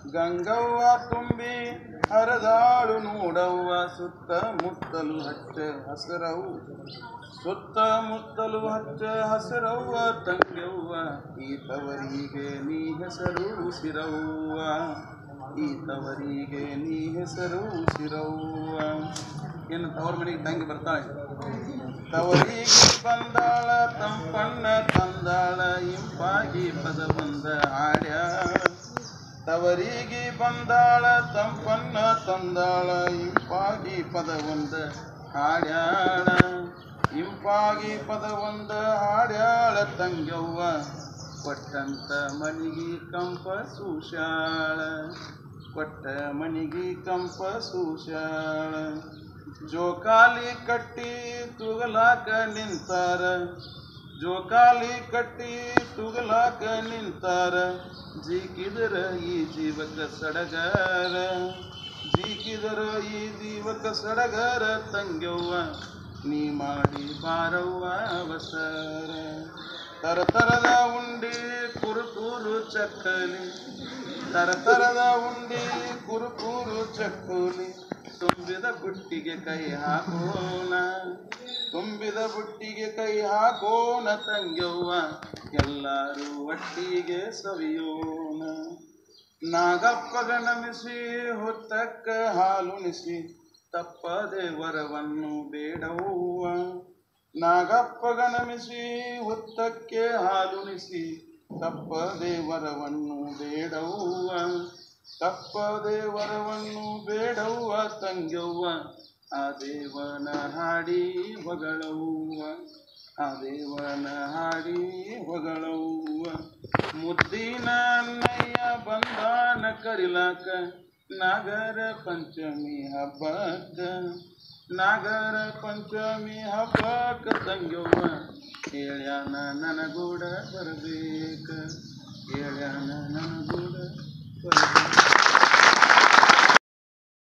ಗಂಗವ್ವ ತುಂಬಿ ಹರದಾಳು ನೋಡವ್ವ ಸುತ್ತಮುತ್ತಲು ಹಚ್ಚ ಹಸರವು ಸುತ್ತಮುತ್ತಲು ಹಚ್ಚ ಹಸರವ್ವ ತಂಗ್ಯವ್ವ ಈ ತವರಿಗೆ ನೀ ಹೆಸರು ಉಸಿರವ್ವ ಈ ತವರಿಗೆ ನೀ ಹೆಸರು ಉಸಿರವ್ವ ಏನು ತವರ ಮನೆಗೆ ತಂಗಿ ಬರ್ತಾಳೆ ತವರಿಗೆ ಬಂದಾಳ ತಂಪಣ್ಣ ತಂದಾಳ ಇಂಪಾಗಿ ಪದ ಬಂದ ಹಾಡ್ಯಾಳ ತವರಿಗೆ ಬಂದಾಳ ತಂಪನ್ನ ತಂದಾಳ ಇಂಪಾಗಿ ಪದವೊಂದ ಹಾಡ್ಯಾಳ ಇಂಪಾಗಿ ಪದವೊಂದ ಹಾಡ್ಯಾಳ ತಂಗವ್ವ ಕೊಟ್ಟಂತ ಮನಿಗಿ ಕಂಪ ಸೂಶಾಳ ಕೊಟ್ಟ ಮನಿಗಿ ಕಂಪ ಸೂಶಾಳ ಜೋಕಾಲಿ ಕಟ್ಟಿ ತುಗಲಾಕ ನಿಂತಾರ ಜೋಕಾಲಿ ಕಟ್ಟಿ ತುಗಲಾಕ ನಿಂತಾರ ಜೀಕಿದರ ಈ ಜೀವಕ ಸಡಗರ ಜೀಕಿದರ ಈ ಜೀವಕ ಸಡಗರ ತಂಗ್ಯವ್ವ ನೀ ಮಾಡಿ ಬಾರವ್ವ ಅವಸರ ತರತರದ ಉಂಡಿ ಕುರುಕುರು ಚಕ್ಕಲಿ ತರತರದ ಉಂಡಿ ಕುರುಕುರು ಚಕ್ಕಲಿ ತುಂಬಿದ ಬುಟ್ಟಿಗೆ ಕೈ ಹಾಕೋಣ ತುಂಬಿದ ಬುಟ್ಟಿಗೆ ಕೈ ಹಾಕೋಣ ತಂಗ್ಯವ್ವ ಎಲ್ಲರೂ ಒಟ್ಟಿಗೆ ಸವಿಯೋಣ ನಾಗಪ್ಪಗ ನಮಿಸಿ ಹೊತ್ತಕ್ಕ ಹಾಲುಣಿಸಿ ತಪ್ಪದೆ ವರವನ್ನು ಬೇಡವ್ವ ನಾಗಪ್ಪಗ ನಮಿಸಿ ಹೊತ್ತಕ್ಕೆ ಹಾಲುಣಿಸಿ ತಪ್ಪದೆ ವರವನ್ನು ಬೇಡವ್ವ ತಪ್ಪದೆ ವರವನ್ನು ಬೇಡವ್ವ ತಂಗ್ಯವ್ವ ಆ ದೇವನ ಹಾಡಿ ಹೊಗಳವ್ವ ಆ ದೇವನ ಹಾಡಿ ಹೊಗಳವ್ವ ಮುದ್ದಿನ ಅಣ್ಣಯ್ಯ ಬಂದಾನ ಕರಿಲಾಕ ನಾಗರ ಪಂಚಮಿ ಹಬ್ಬಕ್ಕ ನಾಗರ ಪಂಚಮಿ ಹಬ್ಬಕ್ಕ ತಂಗ್ಯವ್ವ ಹೇಳ್ಯಾನ ನನಗೂಡ ಬರ್ಬೇಕ ಹೇಳ್ಯಾನ